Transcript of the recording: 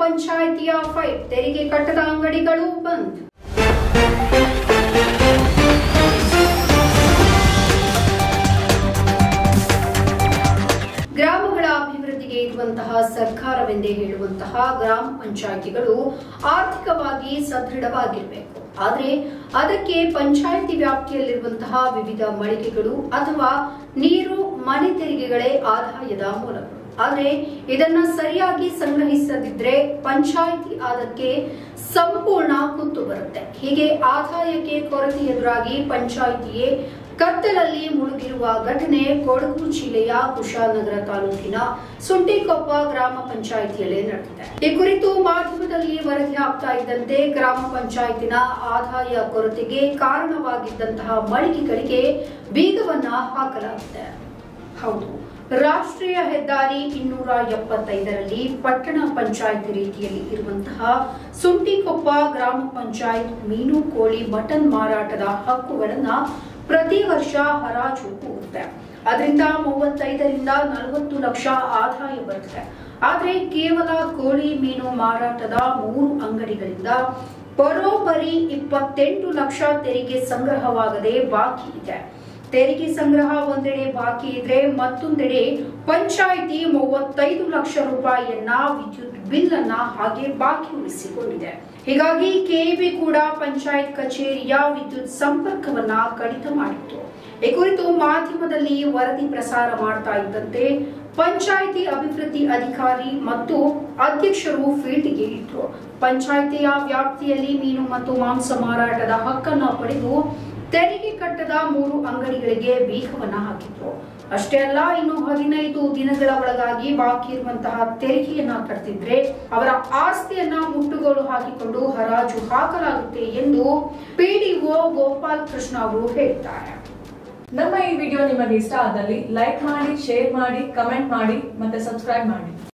ಪಂಚಾಯಿತಿಯ ಫೈಟ್ ತೆರಿಗೆ ಕಟ್ಟದ ಅಂಗಡಿಗಳು ಬಂದ್ ಗ್ರಾಮಗಳ ಅಭಿವೃದ್ಧಿಗೆ ಇರುವಂತಹ ಸರ್ಕಾರವೆಂದೇ ಹೇಳುವಂತಹ ಗ್ರಾಮ ಪಂಚಾಯಿತಿಗಳು ಆರ್ಥಿಕವಾಗಿ ಸದೃಢವಾಗಿರಬೇಕು ಆದರೆ ಅದಕ್ಕೆ ಪಂಚಾಯಿತಿ ವ್ಯಾಪ್ತಿಯಲ್ಲಿರುವಂತಹ ವಿವಿಧ ಮಳಿಗೆಗಳು ಅಥವಾ ನೀರು ಮನೆ ತೆರಿಗೆಗಳೇ ಆದಾಯದ ಮೂಲಗಳು ಆದರೆ ಇದನ್ನ ಸರಿಯಾಗಿ ಸಂಗ್ರಹಿಸದಿದ್ರೆ ಪಂಚಾಯಿತಿ ಅದಕ್ಕೆ ಸಂಪೂರ್ಣ ಕುತ್ತು ಬರುತ್ತೆ ಹೀಗೆ ಆದಾಯಕ್ಕೆ ಕೊರತೆ ಎದುರಾಗಿ ಪಂಚಾಯಿತಿಯೇ ಕತ್ತಲಲ್ಲಿ ಮುಳುಗಿರುವ ಘಟನೆ ಕೊಡಗು ಜಿಲ್ಲೆಯ ಕುಶಾಲನಗರ ತಾಲೂಕಿನ ಸುಂಟಿಕೊಪ್ಪ ಗ್ರಾಮ ಪಂಚಾಯಿತಿಯಲ್ಲಿ ನಡೆದಿದೆ ಈ ಕುರಿತು ಮಾಧ್ಯಮದಲ್ಲಿ ವರದಿ ಆಗ್ತಾ ಇದ್ದಂತೆ ಗ್ರಾಮ ಪಂಚಾಯತಿನ ಆದಾಯ ಕೊರತೆಗೆ ಕಾರಣವಾಗಿದ್ದಂತಹ ಮಳಿಗೆಗಳಿಗೆ ಬೀಗವನ್ನ ಹಾಕಲಾಗಿದೆ ಹೌದು ರಾಷ್ಟ್ರೀಯ ಹೆದ್ದಾರಿ ಇನ್ನೂರ ಎಪ್ಪತ್ತೈದರಲ್ಲಿ ಪಟ್ಟಣ ಪಂಚಾಯತ್ ರೀತಿಯಲ್ಲಿ ಇರುವಂತಹ ಸುಂಟಿಕೊಪ್ಪ ಗ್ರಾಮ ಪಂಚಾಯತ್ ಮೀನು ಕೋಳಿ ಮಟನ್ ಮಾರಾಟದ ಹಕ್ಕುಗಳನ್ನ ಪ್ರತಿ ವರ್ಷ ಹರಾಜು ಹೋಗುತ್ತೆ ಅದರಿಂದ ಮೂವತ್ತೈದರಿಂದ ನಲವತ್ತು ಲಕ್ಷ ಆದಾಯ ಬರುತ್ತೆ ಆದ್ರೆ ಕೇವಲ ಕೋಳಿ ಮೀನು ಮಾರಾಟದ ಮೂರು ಅಂಗಡಿಗಳಿಂದ ಬರೋಬ್ಬರಿ ಇಪ್ಪತ್ತೆಂಟು ಲಕ್ಷ ತೆರಿಗೆ ಸಂಗ್ರಹವಾಗದೆ ಬಾಕಿ ಇದೆ ತೆರಿಗೆ ಸಂಗ್ರಹ ಒಂದೆಡೆ ಬಾಕಿ ಇದ್ರೆ ಮತ್ತೊಂದೆಡೆ ಪಂಚಾಯಿತಿ ಮೂವತ್ತೈದು ಲಕ್ಷ ರೂಪಾಯಿಯನ್ನ ವಿದ್ಯುತ್ ಬಿಲ್ ಅನ್ನ ಹಾಗೆ ಬಾಕಿ ಉಳಿಸಿಕೊಂಡಿದೆ ಹೀಗಾಗಿ ಕೆಇಬಿ ಕೂಡ ಪಂಚಾಯತ್ ಕಚೇರಿಯ ವಿದ್ಯುತ್ ಸಂಪರ್ಕವನ್ನ ಕಡಿತ ಮಾಡಿತ್ತು ಈ ಕುರಿತು ಮಾಧ್ಯಮದಲ್ಲಿ ವರದಿ ಪ್ರಸಾರ ಮಾಡ್ತಾ ಇದ್ದಂತೆ ಪಂಚಾಯಿತಿ ಅಭಿವೃದ್ಧಿ ಅಧಿಕಾರಿ ಮತ್ತು ಅಧ್ಯಕ್ಷರು ಫೀಲ್ಡ್ಗೆ ಇದ್ರು ಪಂಚಾಯಿತಿಯ ವ್ಯಾಪ್ತಿಯಲ್ಲಿ ಮೀನು ಮತ್ತು ಮಾಂಸ ಮಾರಾಟದ ಹಕ್ಕನ್ನ ಪಡೆದು ತೆರಿಗೆ ಕಟ್ಟದ ಮೂರು ಅಂಗಡಿಗಳಿಗೆ ಬೀಗವನ್ನ ಹಾಕಿದ್ರು ಅಷ್ಟೇ ಅಲ್ಲ ಇನ್ನು ಹದಿನೈದು ದಿನಗಳ ಒಳಗಾಗಿ ಬಾಕಿ ಇರುವಂತಹ ತೆರಿಗೆಯನ್ನ ಕಟ್ಟಿದ್ರೆ ಅವರ ಆಸ್ತಿಯನ್ನ ಮುಟ್ಟುಗೋಲು ಹಾಕಿಕೊಂಡು ಹರಾಜು ಹಾಕಲಾಗುತ್ತೆ ಎಂದು ಪಿಡಿಒ ಗೋಪಾಲ್ ಕೃಷ್ಣ ಅವರು ಹೇಳಿದ್ದಾರೆ ನಮ್ಮ ಈ ವಿಡಿಯೋ ನಿಮಗೆ ಇಷ್ಟ ಆದಲ್ಲಿ ಲೈಕ್ ಮಾಡಿ ಶೇರ್ ಮಾಡಿ ಕಮೆಂಟ್ ಮಾಡಿ ಮತ್ತೆ ಸಬ್ಸ್ಕ್ರೈಬ್ ಮಾಡಿ